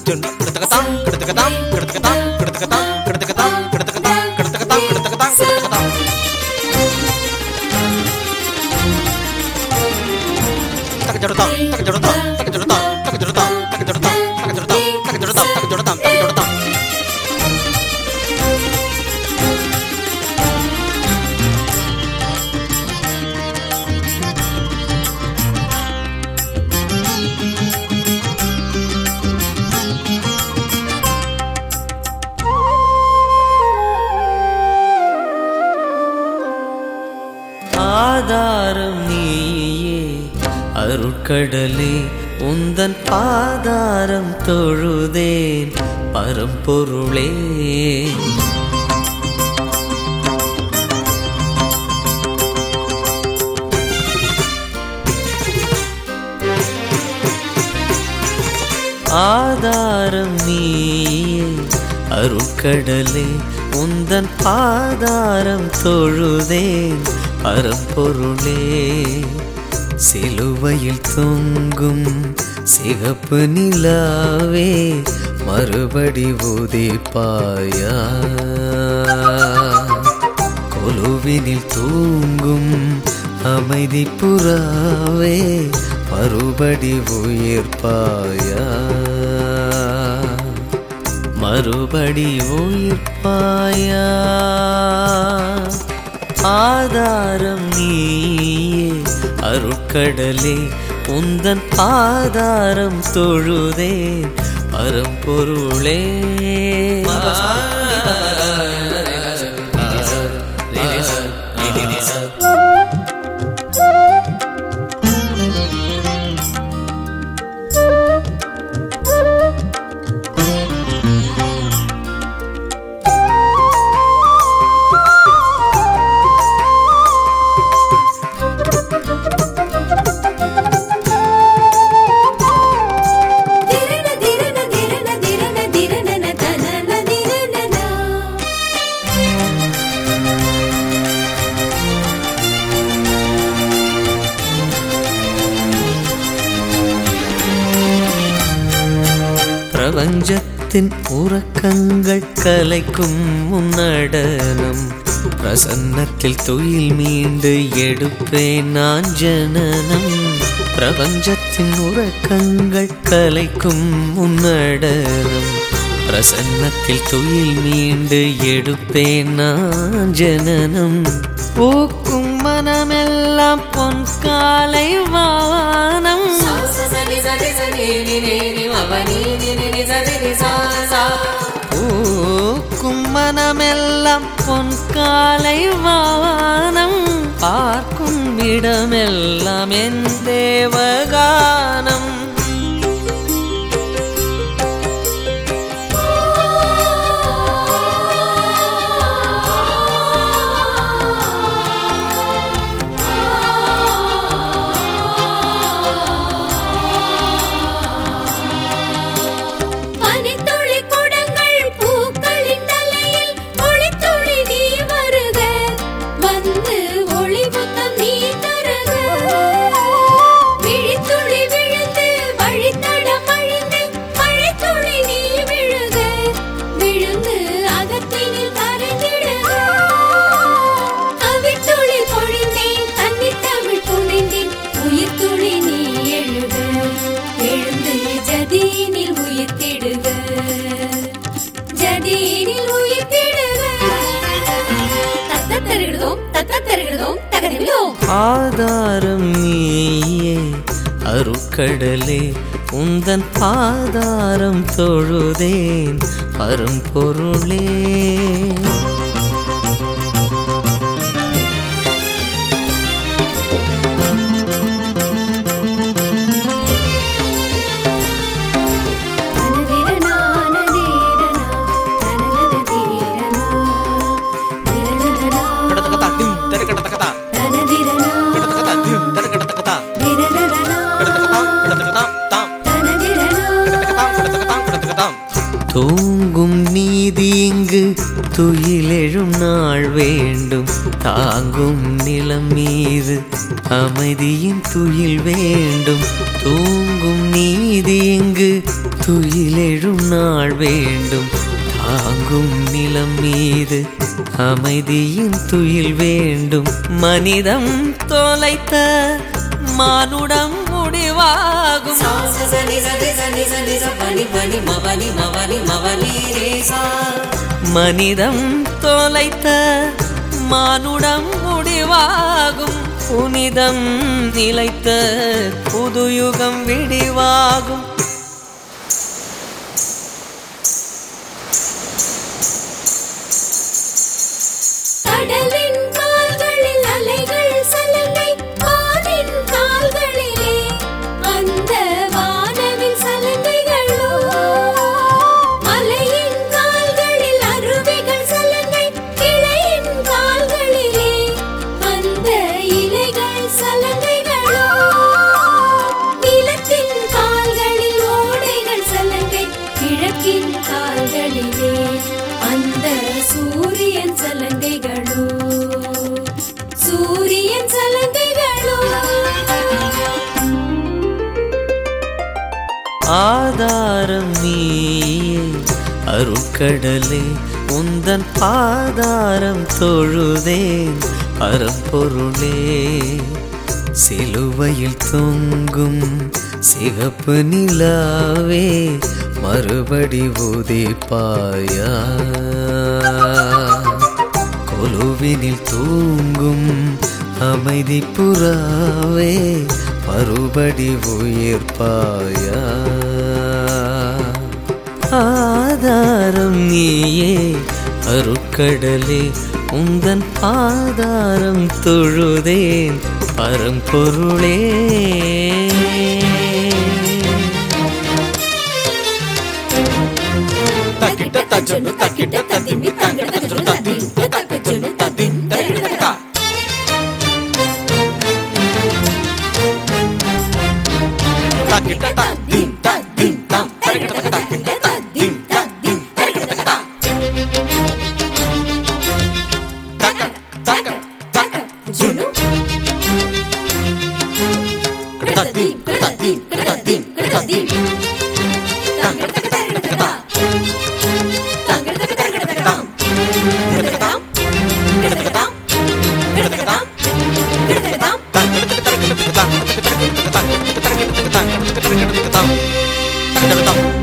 கிடத்துக்கதாம் கிடத்துக்கதாம் கிடத்துக்கதாம் கிடத்துக்கதாம் கிடத்துக்கதாம் கிடத்துக்கதாம் கிடத்துக்கதாம் கிடத்துக்கதாம் கிடத்துக்கதாம் தகஜடுதாம் தகஜடுதாம் தகஜடுதாம் தகஜடுதாம் தகஜடுதாம் தகஜடுதாம் தகஜடுதாம் தகஜடுதாம் தகஜடுதாம் ஆதாரம் நீயே அருட்கடலே உந்தன் பாதாரம் தொழுதேன் பரம்பொருளே ஆதாரம் நீயே அருட்கடலே உந்தன் பாதாரம் தொழுதேன் பரம்பொருளே சிலுவையில் தொங்கும் சிகப்பு நிலாவே மறுபடி உதிப்பாயா கொலுவினில் தூங்கும் அமைதி புறாவே மறுபடி உயிர்ப்பாயா மறுபடி உயிர்ப்பாயா ஆதாரம் நீயே அருட்கடலே உந்தன் பாதாரம் தொழுதேன் பரம்பொருளே திரண திரண திரண திரண திரணன தனன திரணனா பிரபஞ்சத்தின் உறக்கங்கள் கலைக்கும் உன்னடனம் பிரசன்னத்தில் துயில் மீண்டு எடுப்பேன் நான் ஜனனம் பிரபஞ்சத்தின் உறக்கங்கள் கலைக்கும் உன்னடனம் பிரசன்னத்தில் துயில் மீண்டு எடுப்பேன் நான் ஜனனம் பூக்கும் மனமெல்லாம் பொன் காலை வானம் பூக்கும் மனமெல்லாம் பொன் காலை வானம் பார்க்கும் இடமெல்லாம் என் தேவகானம் பனித்துளி குடங்கள் பூக்களின் தலையில் ஒளித்துளி நீ வருக வந்து ஒளி முத்தம் நீ தருக விழித்துளி விழுந்து வழித்தடம் அழிந்து மழைத்துளி நீ விழுக விழுந்து அகத்தினில் கரைந்திடுக கவித்துளி பொழிந்தேன் தண்ணீர் தமிழ் புனைந்தேன் உயிர் துளி நீ எழுக எழுந்து ஜதீனில் உயிர்த்திடுக ஜதீனில் உயிர்த்திடுக தத்த தருகிறதோம் தத்த தருகிறதோம் தகதிலோம் ஆதாரம் நீயே அருட்கடலே உந்தன் பாதாரம் தொழுதேன் பரம்பொருளே தனதிரனா நதீரனா தனனதீரனா திரனதனா கிடத்துக்கதா டிம் தர கிடத்துக்கதா தனதிரனா கிடத்துக்கதா டிம் தர கிடத்துக்கதா திரனதனா கிடத்துக்கதாம் கிடத்துக்கதாம் தாம் தனதிரனா கிடத்துக்கதாம் கிடத்துக்கதாம் கிடத்துக்கதாம் தூங்கும் நீதி இங்கு துயில் அமைதியின் துயில் வேண்டும் தூங்கும் நீதி இங்கு துயிலெழும் நாள் வேண்டும் தாங்கும் நிலம் மீது அமைதியின் துயில் வேண்டும் மனிதம் தொலைத்த மானுடம் முடிவாகும் மனிதம் தொலைத்த மானுடம் முடிவாகும் புனிதம் நிலைத்த புதுயுகம் விடிவாகும் கடலின் கால்களில் அலைகள் சலங்கை வானின் கால்களிலே அந்த வானவில் சலங்கைகளோ மலையின் கால்களில் அருவிகள் சலங்கை கிளையின் கால்களிலே அந்த இலைகள் சலங்கைகளோ நிலத்தின் கால்களில் ஓடைகள் சலங்கை கிழக்கின் கால்களிலே அந்த சூரியன் சலங்கைகளோ சூரியன் சலங்கைகளோ ஆதாரம் நீயே அருட்கடலே உந்தன் பாதாரம் தொழுதேன் பரம்பொருளே சிலுவையில் தொங்கும் சிகப்பு நிலாவே மறுபடி உதிப்பாயா கொலுவினில் தூங்கும் அமைதி புறாவே மறுபடி உயிர்ப்பாயா ஆதாரம் நீயே அருட்கடலே உந்தன் பாதாரம் தொழுதேன் பரம்பொருளே தக்கிட்ட தஜனு தக்கிட்ட தத்திமி தங்கிட்ட தஜனு தத்திம் தக்கஜனு தத்திம் தக்கிட்ட தக்கா தக்கிட்ட தத்திம் தத்திம் தம் தக்கிட்ட தக்க தக்கிட்ட தத்திம் தத்திம் தக்கிட்ட தக்கா தக்க தக்க தக்க ஜுனு தத்திம் தத்திம் தத்திம் தத்திம் தங்கிட்ட தக்க தக்கிட்ட தக்கா தங்கிட்ட தக்க தக்கிட்ட தக்கா கிட்ட தக்கா கிட்ட தக்கா கிட்ட தக்கா கிட்ட தக்கா